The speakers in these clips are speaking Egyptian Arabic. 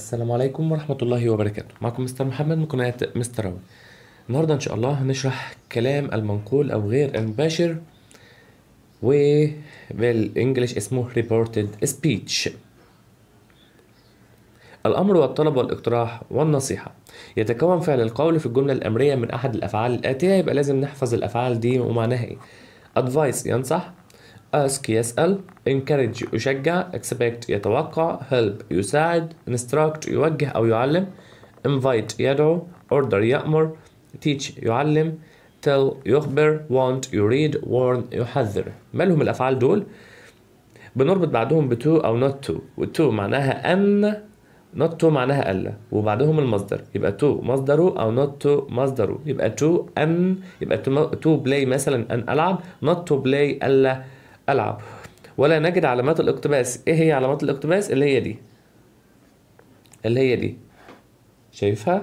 السلام عليكم ورحمة الله وبركاته معكم مستر محمد من قناة مستر أوي النهاردة إن شاء الله هنشرح كلام المنقول أو غير المباشر وبالإنجليش اسمه reported speech الأمر والطلب والاقتراح والنصيحة يتكون فعل القول في الجملة الأمرية من أحد الأفعال الآتية يبقى لازم نحفظ الأفعال دي ومعناها إيه advice ينصح ask يسأل encourage يشجع expect يتوقع help يساعد instruct يوجه أو يعلم invite يدعو order يأمر teach يعلم tell يخبر want يريد warn يحذر مالهم الأفعال دول بنربط بعدهم بتو أو not to وتو معناها أن not to معناها ألا وبعدهم المصدر يبقى to مصدره أو not to مصدره يبقى to أن يبقى to, to play مثلا أن ألعب not to play ألا ألعب ولا نجد علامات الاقتباس إيه هي علامات الاقتباس اللي هي دي اللي هي دي شايفها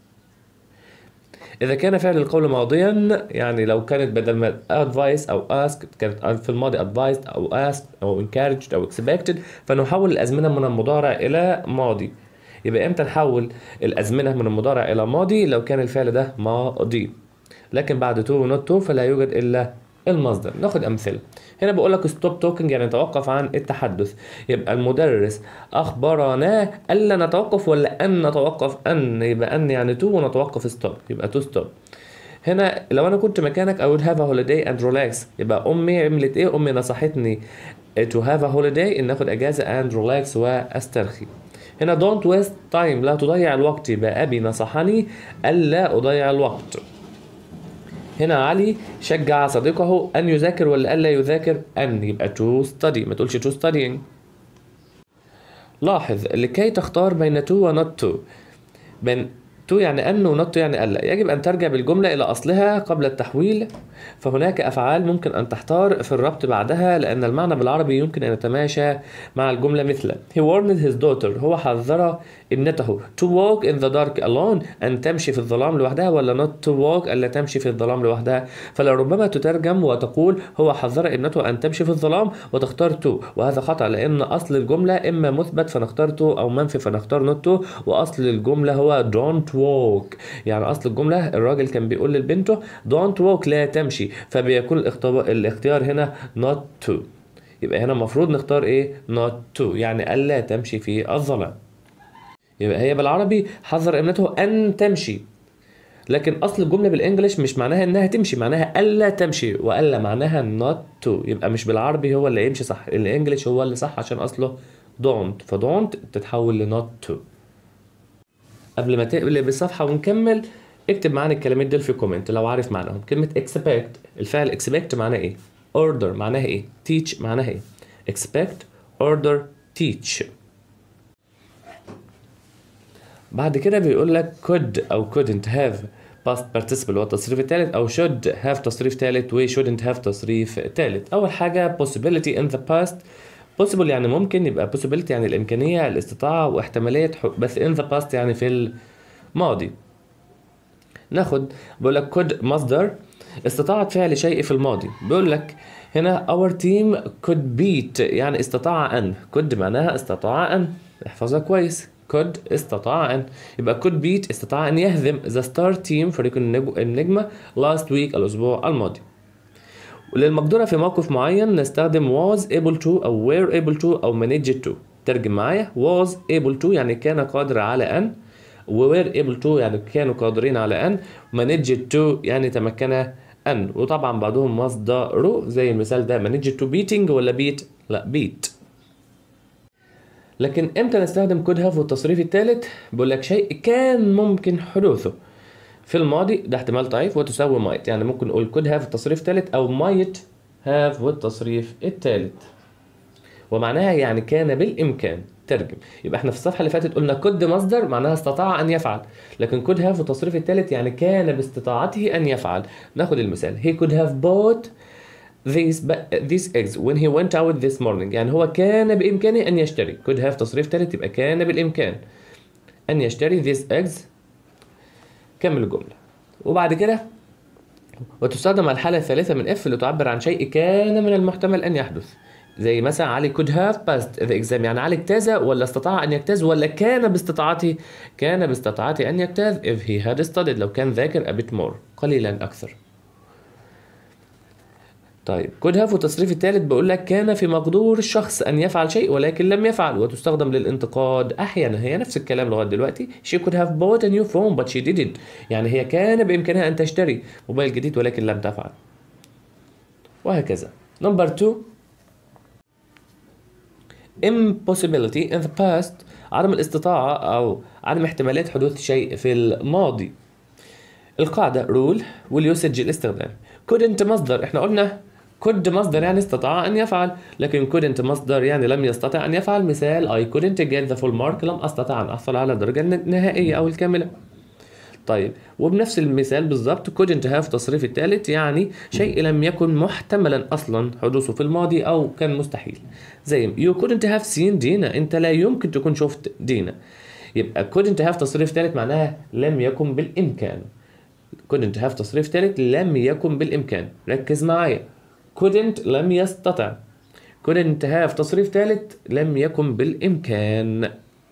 إذا كان فعل القول ماضيا يعني لو كانت بدل ما advice أو ask كانت في الماضي advised أو asked أو encouraged أو expected فنحول الأزمنة من المضارع إلى ماضي يبقى إمتى نحول الأزمنة من المضارع إلى ماضي لو كان الفعل ده ماضي لكن بعد to و not to فلا يوجد إلا المصدر ناخد أمثلة هنا بقول لك ستوب توكينج يعني توقف عن التحدث يبقى المدرس أخبرنا ألا نتوقف ولا أن نتوقف أن يبقى أن يعني تو ونتوقف ستوب يبقى تو ستوب هنا لو أنا كنت مكانك I would have a holiday and relax يبقى أمي عملت إيه؟ أمي نصحتني to have a holiday إن آخد أجازة and relax وأسترخي هنا don't waste time لا تضيع الوقت يبقى أبي نصحني ألا أضيع الوقت هنا علي شجع صديقه أن يذاكر ولا ألا يذاكر أن يبقى to study ما تقولش to studying لاحظ لكي تختار بين to و not to بين to يعني أن و not to يعني ألا يجب أن ترجع بالجملة إلى أصلها قبل التحويل فهناك أفعال ممكن أن تحتار في الربط بعدها لأن المعنى بالعربي يمكن أن يتماشى مع الجملة مثل He warned his daughter هو حذر ابنته to walk in the dark alone أن تمشي في الظلام لوحدها ولا not to walk ألا تمشي في الظلام لوحدها فلربما تترجم وتقول هو حذر ابنته أن تمشي في الظلام وتختار to وهذا خطأ لأن أصل الجملة إما مثبت فنختار to أو منفي فنختار not to وأصل الجملة هو don't walk يعني أصل الجملة الراجل كان بيقول لبنته don't walk لا تمشي فبيكون الاختيار هنا not to يبقى هنا المفروض نختار ايه not to يعني ألا تمشي في الظلام يبقى هي بالعربي حذر ابنته أن تمشي لكن أصل الجملة بالإنجليش مش معناها إنها تمشي معناها ألا تمشي وألا معناها not to يبقى مش بالعربي هو اللي يمشي صح الإنجليش هو اللي صح عشان أصله don't فدونت تتحول ل not to قبل ما تقلب الصفحة ونكمل اكتب معانا الكلمات دول في كومنت لو عارف معناهم كلمة expect الفعل expect معناه ايه order معناها ايه teach معناها ايه expect order teach بعد كده بيقول لك could او couldn't have past participle هو التصريف الثالث او should have تصريف ثالث و shouldn't have تصريف ثالث اول حاجة possibility in the past possible يعني ممكن يبقى possibility يعني الامكانية الاستطاعة واحتمالية بس in the past يعني في الماضي ناخد بقول لك could مصدر استطاعت فعل شيء في الماضي بيقول لك هنا our team could beat يعني استطاع ان could معناها استطاع ان احفظها كويس could استطاع ان يبقى could beat استطاع ان يهزم the star team فريق النجمة last week الاسبوع الماضي وللمقدرة في موقف معين نستخدم was able to أو were able to أو managed to ترجم معايا was able to يعني كان قادر على أن و were able to يعني كانوا قادرين على أن managed to يعني تمكن أن وطبعا بعضهم مصدره زي المثال ده managed to beating ولا beat لا beat لكن امتى نستخدم could have والتصريف الثالث بيقول لك شيء كان ممكن حدوثه في الماضي ده احتمال ضعيف وتساوي might يعني ممكن نقول could have التصريف الثالث او might have والتصريف الثالث ومعناها يعني كان بالامكان ترجم يبقى احنا في الصفحه اللي فاتت قلنا كود مصدر معناها استطاع ان يفعل لكن كود هاف التصريف الثالث يعني كان باستطاعته ان يفعل ناخد المثال he could have bought these these eggs when he went out this morning يعني هو كان بامكانه ان يشتري could have تصريف ثالث يبقى كان بالامكان ان يشتري these eggs كمل الجمله وبعد كده وتستخدم الحالة الثالثة من اف لتعبر عن شيء كان من المحتمل أن يحدث زي مثلا علي could have passed the exam يعني علي اجتاز ولا استطاع ان يجتاز ولا كان باستطاعته كان باستطاعته ان يجتاز if he had studied لو كان ذاكر a bit more قليلا اكثر طيب could have والتصريف الثالث بقول لك كان في مقدور الشخص ان يفعل شيء ولكن لم يفعل وتستخدم للانتقاد احيانا هي نفس الكلام لغايه دلوقتي she could have bought a new phone but she didn't يعني هي كان بامكانها ان تشتري موبايل جديد ولكن لم تفعل وهكذا نمبر 2 impossibility in the past عدم الاستطاعة أو عدم احتمالات حدوث شيء في الماضي القاعدة rule واليوسج الاستخدام couldn't مصدر احنا قلنا could مصدر يعني استطاع أن يفعل لكن couldn't مصدر يعني لم يستطع أن يفعل مثال I couldn't get the full mark لم أستطع أن أحصل على الدرجة النهائية أو الكاملة طيب وبنفس المثال بالظبط couldn't have تصريف الثالث يعني شيء لم يكن محتملا اصلا حدوثه في الماضي او كان مستحيل زي you couldn't have seen دينا انت لا يمكن تكون شفت دينا يبقى couldn't have تصريف ثالث معناها لم يكن بالامكان couldn't have تصريف ثالث لم يكن بالامكان ركز معايا couldn't لم يستطع couldn't have تصريف ثالث لم يكن بالامكان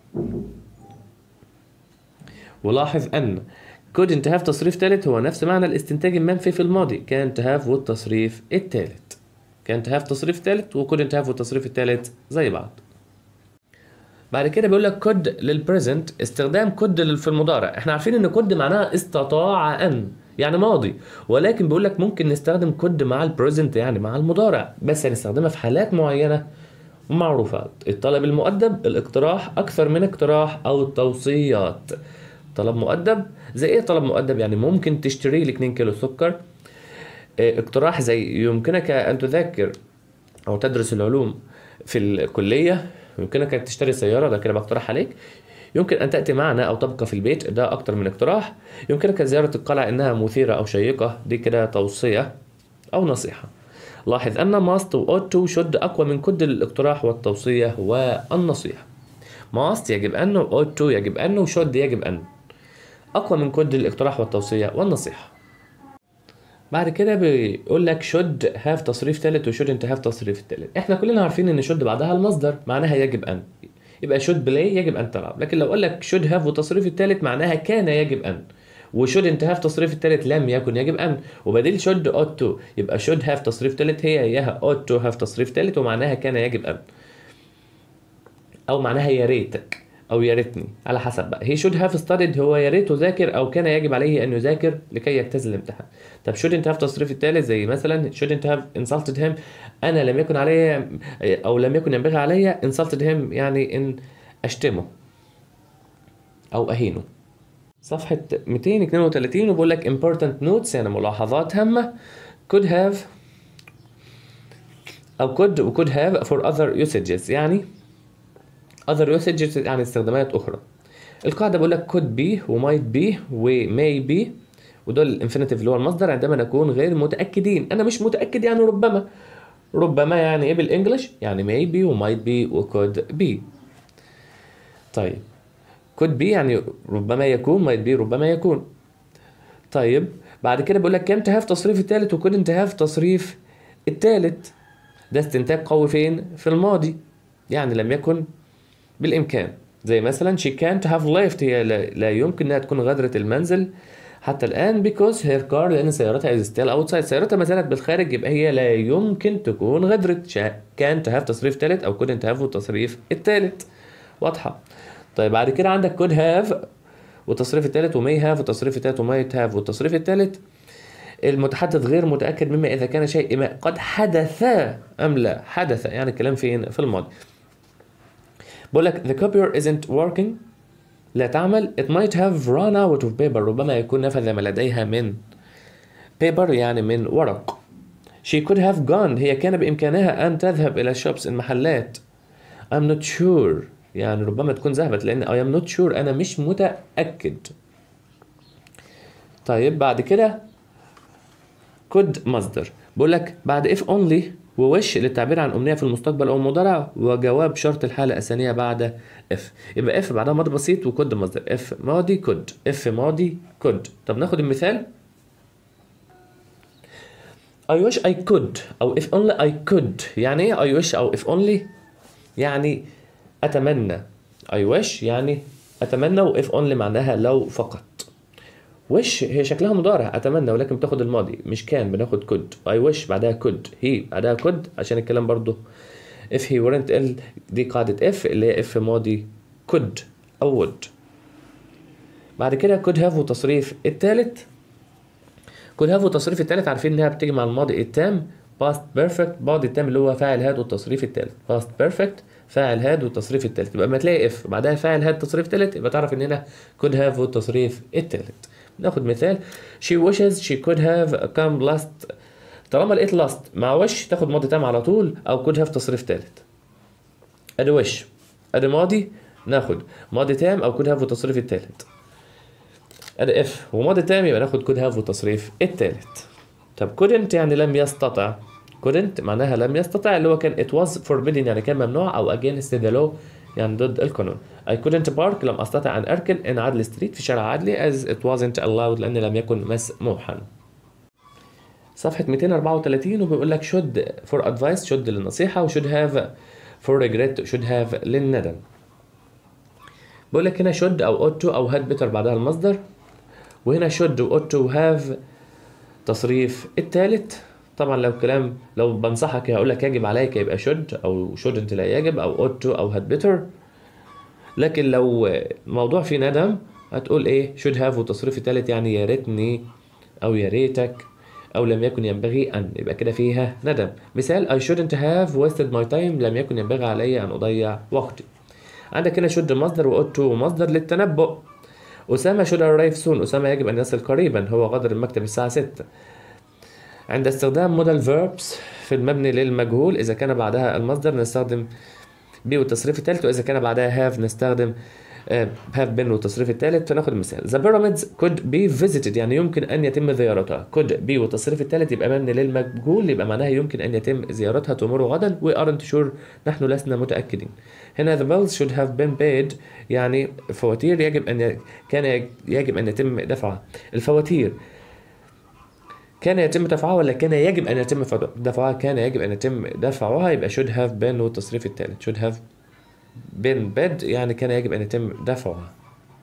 ولاحظ ان couldn't have تصريف ثالث هو نفس معنى الاستنتاج المنفي في الماضي كان have والتصريف الثالث كان have تصريف ثالث و couldn't have والتصريف الثالث زي بعض بعد كده بيقول لك could للبريزنت استخدام could في المضارع احنا عارفين ان could معناها استطاع ان يعني ماضي ولكن بيقول لك ممكن نستخدم could مع البريزنت يعني مع المضارع بس هنستخدمها في حالات معينه معروفة الطلب المؤدب الاقتراح أكثر من اقتراح أو التوصيات طلب مؤدب زي ايه طلب مؤدب يعني ممكن تشتري لي 2 كيلو سكر اه اقتراح زي يمكنك ان تذاكر او تدرس العلوم في الكليه يمكنك ان تشتري سياره ده كده بقترح عليك يمكن ان تاتي معنا او تبقى في البيت ده اكتر من اقتراح يمكنك زياره القلعه انها مثيره او شيقه دي كده توصيه او نصيحه لاحظ ان ماست واوت تو شد اقوى من كد الاقتراح والتوصيه والنصيحه ماست يجب ان واوت تو يجب ان وشد يجب ان اقوى من كود الاقتراح والتوصيه والنصيحه بعد كده بيقول لك should have تصريف ثالث و shouldn't have تصريف ثالث احنا كلنا عارفين ان should بعدها المصدر معناها يجب ان يبقى should play يجب ان تلعب لكن لو اقول لك should have والتصريف الثالث معناها كان يجب ان و shouldn't have تصريف الثالث لم يكن يجب ان وبديل should ought to يبقى should have تصريف ثالث هي اياها ought to have تصريف ثالث ومعناها كان يجب ان او معناها يا ريتك او يا ريتني على حسب بقى هي should have studied هو يا ريته ذاكر او كان يجب عليه ان يذاكر لكي يجتاز الامتحان طب shouldn't have تصريف الثالث زي مثلا shouldn't have insulted him انا لم يكن علي او لم يكن ينبغي علي insulted him يعني ان اشتمه او اهينه صفحة 232 وبقول لك important notes يعني ملاحظات هامة could have أو could و could have for other usages يعني other usages يعني استخدامات أخرى القاعدة بقول لك could be و might be و may be ودول الانفينيتيف اللي هو المصدر عندما نكون غير متأكدين أنا مش متأكد يعني ربما ربما يعني إيه بالإنجلش يعني may be و might be و could be طيب could be يعني ربما يكون might be ربما يكون طيب بعد كده بقول لك كان تهاف تصريف الثالث وكنت تهاف تصريف الثالث ده استنتاج قوي فين في الماضي يعني لم يكن بالامكان زي مثلا she can't have left هي لا, لا يمكن انها تكون غادرة المنزل حتى الان because her car لان سيارتها is still outside سيارتها ما زالت بالخارج يبقى هي لا يمكن تكون غادرت can't have تصريف ثالث او couldn't have التصريف الثالث واضحة طيب بعد كده عندك could have والتصريف الثالث ومي هاف والتصريف الثالث ومايت هاف والتصريف الثالث المتحدث غير متأكد مما إذا كان شيء ما قد حدث أم لا حدث يعني الكلام فين في الماضي بقول لك the copier isn't working لا تعمل it might have run out of paper ربما يكون نفذ ما لديها من paper يعني من ورق she could have gone هي كان بإمكانها أن تذهب إلى shops المحلات I'm not sure يعني ربما تكون ذهبت لأن I am not sure أنا مش متأكد طيب بعد كده could مصدر بقول لك بعد if only ووش للتعبير عن أمنية في المستقبل أو المضارع وجواب شرط الحالة الثانية بعد if يبقى if بعدها ماضي بسيط وكود مصدر if ماضي could if ماضي could طب ناخد المثال I wish I could أو if only I could يعني إيه I wish أو if only يعني أتمنى I wish يعني أتمنى و if only معناها لو فقط wish هي شكلها مضارع أتمنى ولكن بتاخد الماضي مش كان بناخد could I wish بعدها could he بعدها could عشان الكلام برضو if he weren't ill دي قاعدة if اللي هي if ماضي could أو would بعد كده could have وتصريف التالت could have وتصريف التالت عارفين انها بتيجي مع الماضي التام past perfect ماضي التام اللي هو فاعل هاد والتصريف التالت past perfect فاعل هاد والتصريف التالت يبقى لما تلاقي if بعدها فاعل هاد تصريف تالت يبقى تعرف ان هنا could have والتصريف التالت ناخد مثال she wishes she could have come last طالما لقيت last مع wish تاخد ماضي تام على طول او could have تصريف تالت ادي wish ادي ماضي ناخد ماضي تام او could have والتصريف التالت ادي اف وماضي تام يبقى ناخد could have والتصريف التالت طب couldn't يعني لم يستطع couldn't معناها لم يستطع اللي هو كان it was forbidden يعني كان ممنوع او against the law يعني ضد القانون I couldn't park لم استطع ان اركن in عدلي ستريت في شارع عدلي as it wasn't allowed لان لم يكن مسموحا صفحة 234 وبيقول لك should for advice should للنصيحة و should have for regret should have للندم بقول لك هنا should او ought to او had better بعدها المصدر وهنا should و ought to have تصريف التالت طبعا لو كلام لو بنصحك هقول لك يجب عليك يبقى should او shouldn't لا يجب او ought to او had better لكن لو موضوع فيه ندم هتقول ايه should have وتصريف التالت يعني يا ريتني او يا ريتك او لم يكن ينبغي ان يبقى كده فيها ندم مثال I shouldn't have wasted my time لم يكن ينبغي علي ان اضيع وقتي عندك هنا should مصدر و ought to مصدر للتنبؤ أسامة should arrive soon أسامة يجب أن يصل قريبا هو غادر المكتب الساعة 6 عند استخدام modal verbs في المبني للمجهول إذا كان بعدها المصدر نستخدم be والتصريف الثالث وإذا كان بعدها have نستخدم آه، have been والتصريف الثالث فناخد مثال The pyramids could be visited يعني يمكن أن يتم زيارتها could be والتصريف الثالث يبقى مبني للمجهول يبقى معناها يمكن أن يتم زيارتها تمر غدا we aren't sure نحن لسنا متأكدين هنا the bills should have been paid يعني فواتير يجب أن ي... كان يجب أن يتم دفعها الفواتير كان يتم دفعها ولا كان يجب أن يتم دفعها كان يجب أن يتم دفعها يبقى should have been والتصريف الثالث should have been paid يعني كان يجب أن يتم دفعها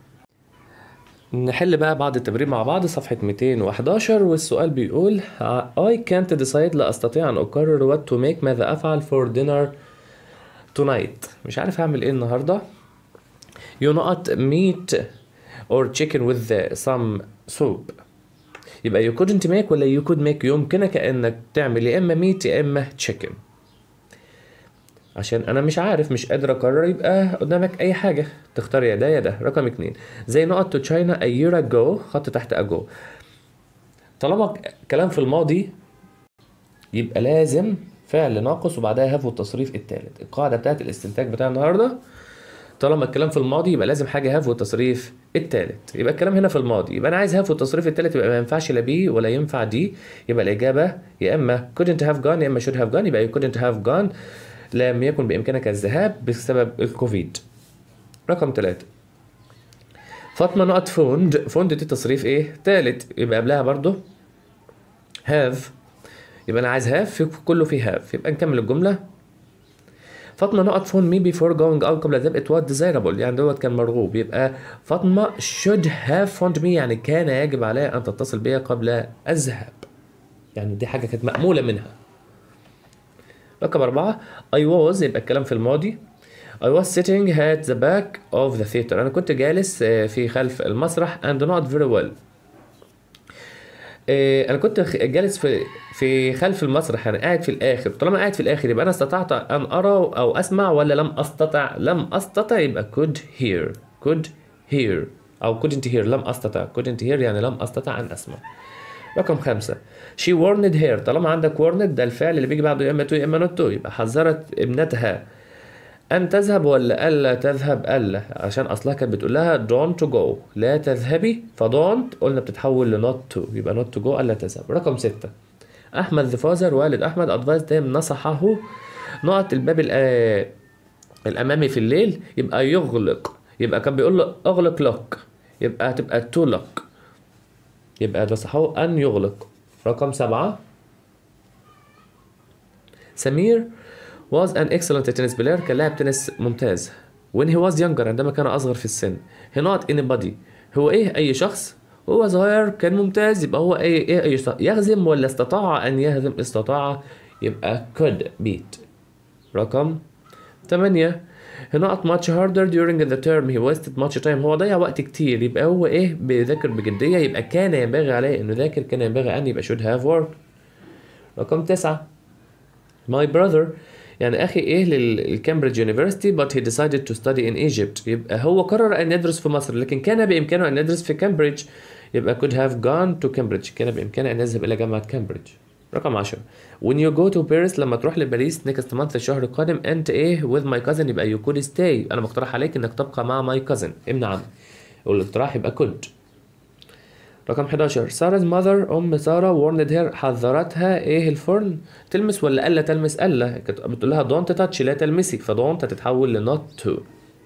نحل بقى بعض التمرين مع بعض صفحة 211 والسؤال بيقول I can't decide لا أستطيع أن أقرر what to make ماذا أفعل for dinner tonight مش عارف هعمل إيه النهاردة You not meat or chicken with some soup يبقى you couldn't make ولا you could make يمكنك انك تعمل يا اما ميت يا اما chicken عشان انا مش عارف مش قادر اقرر يبقى قدامك اي حاجه تختار يا ده يا ده رقم اتنين زي نقط to China a year ago خط تحت ago طالما كلام في الماضي يبقى لازم فعل ناقص وبعدها have والتصريف التالت القاعده بتاعت الاستنتاج بتاع النهارده طالما الكلام في الماضي يبقى لازم حاجه هاف والتصريف التالت يبقى الكلام هنا في الماضي يبقى انا عايز هاف والتصريف التالت يبقى ما ينفعش لا بي ولا ينفع دي يبقى الاجابه يا اما couldn't have gone يا اما should have gone يبقى you couldn't have gone لم يكن بامكانك الذهاب بسبب الكوفيد رقم ثلاثة فاطمه نقط فوند فوند دي تصريف ايه تالت يبقى قبلها برضو هاف يبقى انا عايز هاف كله فيه هاف يبقى نكمل الجمله فاطمه نقط فون مي بيفور جوينج اوت قبل الذهاب ات was desirable يعني دوت كان مرغوب يبقى فاطمه should have phoned me يعني كان يجب عليها ان تتصل بي قبل الذهاب يعني دي حاجه كانت مأموله منها رقم أربعة I was يبقى الكلام في الماضي I was sitting at the back of the theater أنا كنت جالس في خلف المسرح and not very well انا كنت جالس في في خلف المسرح يعني قاعد في الاخر طالما قاعد في الاخر يبقى انا استطعت ان ارى او اسمع ولا لم استطع لم استطع يبقى could hear could hear او couldn't hear لم استطع couldn't hear يعني لم استطع ان اسمع رقم خمسة she warned her طالما عندك warned ده الفعل اللي بيجي بعده يا اما to يا اما not to يبقى حذرت ابنتها أن تذهب ولا ألا تذهب ألا عشان أصلها كانت بتقول لها don't to go لا تذهبي فدونت قلنا بتتحول ل not to يبقى not to go ألا تذهب رقم ستة أحمد ذا فازر والد أحمد advised him نصحه نقط الباب الأمامي في الليل يبقى يغلق يبقى كان بيقول له أغلق لك يبقى هتبقى to lock يبقى نصحه أن يغلق رقم سبعة سمير was an excellent tennis player كان لاعب تنس ممتاز when he was younger عندما كان أصغر في السن he not anybody هو إيه أي شخص هو صغير كان ممتاز يبقى هو إيه إيه أي شخص يهزم ولا استطاع أن يهزم استطاع يبقى could beat رقم 8 he not much harder during the term he wasted much time هو ضيع وقت كتير يبقى هو ايه بيذاكر بجدية يبقى كان ينبغي عليه انه يذاكر كان ينبغي ان يبقى should have work رقم تسعة my brother يعني اخي ايه للكامبريدج يونيفرسيتي but he decided to study in Egypt يبقى هو قرر ان يدرس في مصر لكن كان بامكانه ان يدرس في كامبريدج يبقى could have gone to Cambridge كان بامكانه ان يذهب الى جامعة كامبريدج رقم 10 when you go to Paris لما تروح لباريس next month الشهر القادم انت ايه with my cousin يبقى you could stay انا بقترح عليك انك تبقى مع my cousin ابن عمي والاقتراح يبقى could رقم 11 سارah's mother ام ساره warned her حذرتها ايه الفرن تلمس ولا الا تلمس الا كانت بتقول لها don't touch لا تلمسي ف don't هتتحول ل not to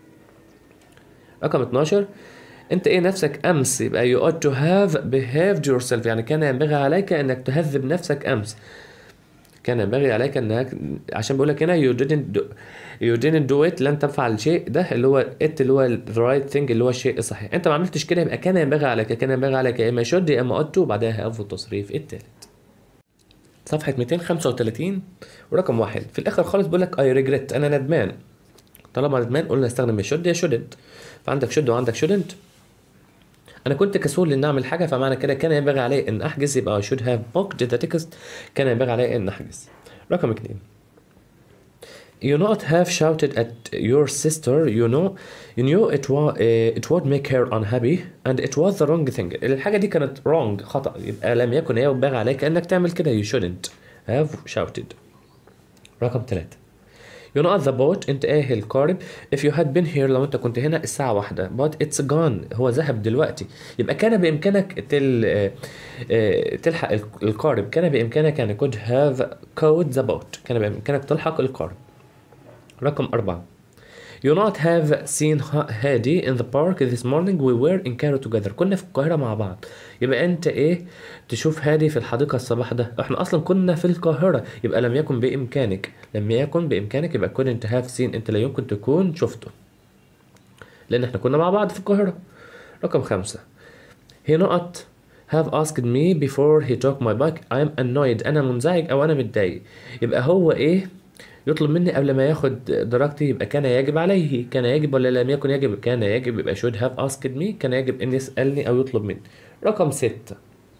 رقم 12 انت ايه نفسك امس يبقى you ought to have behaved yourself يعني كان ينبغي عليك انك تهذب نفسك امس كان ينبغي عليك انك عشان بقول لك هنا you didn't do, you didn't do it لن تفعل الشيء ده اللي هو it اللي هو the right thing اللي هو الشيء الصحيح انت ما عملتش كده يبقى كان ينبغي عليك كان ينبغي عليك يا اما should يا اما ought to وبعدها have التصريف التالت صفحة 235 ورقم واحد في الآخر خالص بيقول لك I regret أنا ندمان طالما ندمان قلنا استخدم يا should يا shouldn't فعندك should وعندك shouldn't انا كنت كسول ان اعمل حاجه فمعنى كده كان ينبغي علي ان احجز يبقى I should have booked the ticket كان ينبغي علي ان احجز رقم اتنين You not have shouted at your sister, you know, you knew it was uh, it would make her unhappy and it was the wrong thing. الحاجة دي كانت wrong خطأ يبقى لم يكن ينبغي عليك انك تعمل كده you shouldn't have shouted. رقم ثلاثة You know at the boat انت ايه القارب if you had been here لو انت كنت هنا الساعة واحدة but it's gone هو ذهب دلوقتي يبقى كان بإمكانك تل آه، آه، تلحق القارب كان بإمكانك يعني could have caught the boat كان بإمكانك تلحق القارب رقم أربعة You not have seen هادي in the park this morning we were in Cairo together كنا في القاهرة مع بعض يبقى انت ايه تشوف هادي في الحديقة الصباح ده احنا اصلا كنا في القاهرة يبقى لم يكن بامكانك لم يكن بامكانك يبقى couldn't have seen انت لا يمكن تكون شفته لان احنا كنا مع بعض في القاهرة رقم خمسة he not have asked me before he took my bike I am annoyed أنا منزعج أو أنا متضايق يبقى هو إيه يطلب مني قبل ما ياخد درجتي يبقى كان يجب عليه كان يجب ولا لم يكن يجب كان يجب يبقى should have asked me كان يجب أن يسألني أو يطلب مني رقم ستة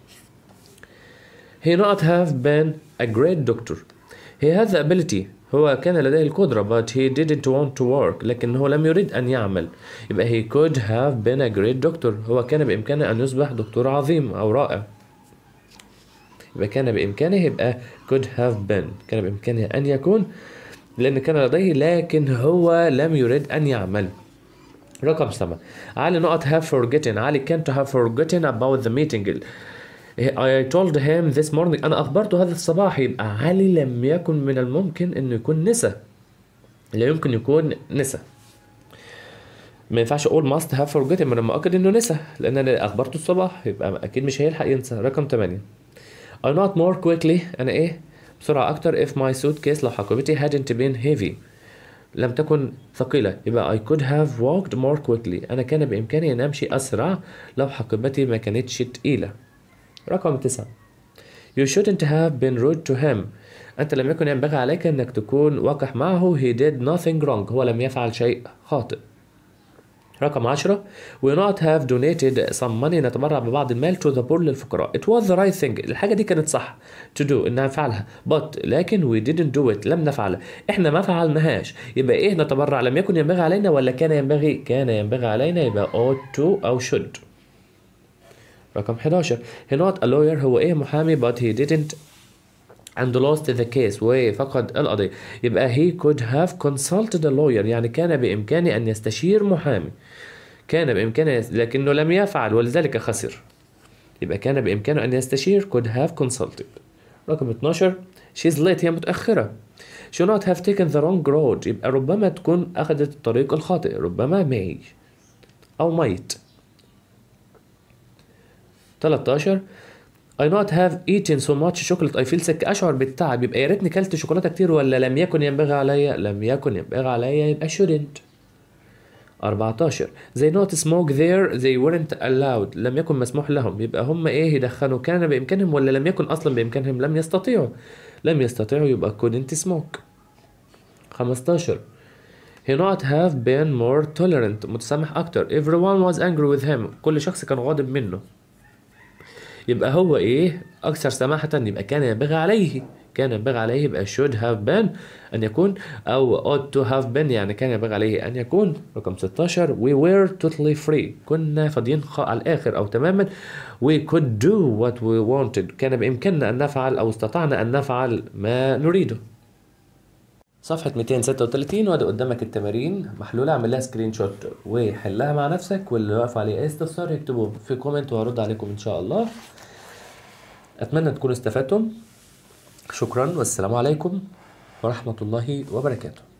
he not have been a great doctor he had the ability هو كان لديه القدرة but he didn't want to work لكن هو لم يريد أن يعمل يبقى he could have been a great doctor هو كان بإمكانه أن يصبح دكتور عظيم أو رائع يبقى كان بإمكانه يبقى could have been كان بإمكانه أن يكون لأن كان لديه لكن هو لم يريد أن يعمل رقم سبعة علي نقط have forgotten علي can't have forgotten about the meeting I told him this morning أنا أخبرته هذا الصباح يبقى علي لم يكن من الممكن إنه يكون نسى لا يمكن يكون نسى ما ينفعش اقول must have forgotten ما انا مؤكد انه نسى لان انا اخبرته الصباح يبقى اكيد مش هيلحق ينسى رقم 8 I not more quickly انا ايه بسرعة اكتر if my suitcase لو حقيبتي hadn't been heavy لم تكن ثقيلة يبقى I could have walked more quickly أنا كان بإمكاني أن أمشي أسرع لو حقيبتي ما كانتش تقيلة رقم تسعة You shouldn't have been rude to him أنت لم يكن ينبغي عليك أنك تكون وقح معه He did nothing wrong هو لم يفعل شيء خاطئ رقم عشرة We not have donated some money نتبرع ببعض المال to the poor للفقراء It was the right thing الحاجة دي كانت صح to do إنها نفعلها But لكن we didn't do it لم نفعلها إحنا ما فعلناهاش يبقى إيه نتبرع لم يكن ينبغي علينا ولا كان ينبغي كان ينبغي علينا يبقى ought to أو should رقم 11 He not a lawyer هو إيه محامي but he didn't and lost the case وفقد القضية يبقى he could have consulted a lawyer يعني كان بإمكانه أن يستشير محامي كان بإمكانه لكنه لم يفعل ولذلك خسر يبقى كان بإمكانه أن يستشير could have consulted رقم 12 she's late هي متأخرة she not have taken the wrong road يبقى ربما تكون أخذت الطريق الخاطئ ربما may أو might 13 I not have eaten so much chocolate I feel sick أشعر بالتعب يبقى يا ريتني كلت شوكولاتة كتير ولا لم يكن ينبغي عليا لم يكن ينبغي عليا يبقى shouldn't 14 they not smoke there they weren't allowed لم يكن مسموح لهم يبقى هم ايه يدخنوا كان بإمكانهم ولا لم يكن أصلا بإمكانهم لم يستطيعوا لم يستطيعوا يبقى couldn't smoke 15 He not have been more tolerant متسامح أكتر everyone was angry with him كل شخص كان غاضب منه يبقى هو ايه اكثر سماحة يبقى كان ينبغي عليه كان ينبغي عليه يبقى should have been ان يكون او ought to have been يعني كان ينبغي عليه ان يكون رقم 16 we were totally free كنا فاضيين خ- على الاخر او تماما we could do what we wanted كان بامكاننا ان نفعل او استطعنا ان نفعل ما نريده صفحة 236 وادي قدامك التمارين محلولة اعمل لها سكرين شوت وحلها مع نفسك واللي واقف عليه اي استفسار يكتبوه في كومنت وهرد عليكم ان شاء الله اتمنى تكونوا استفدتم شكرا والسلام عليكم ورحمة الله وبركاته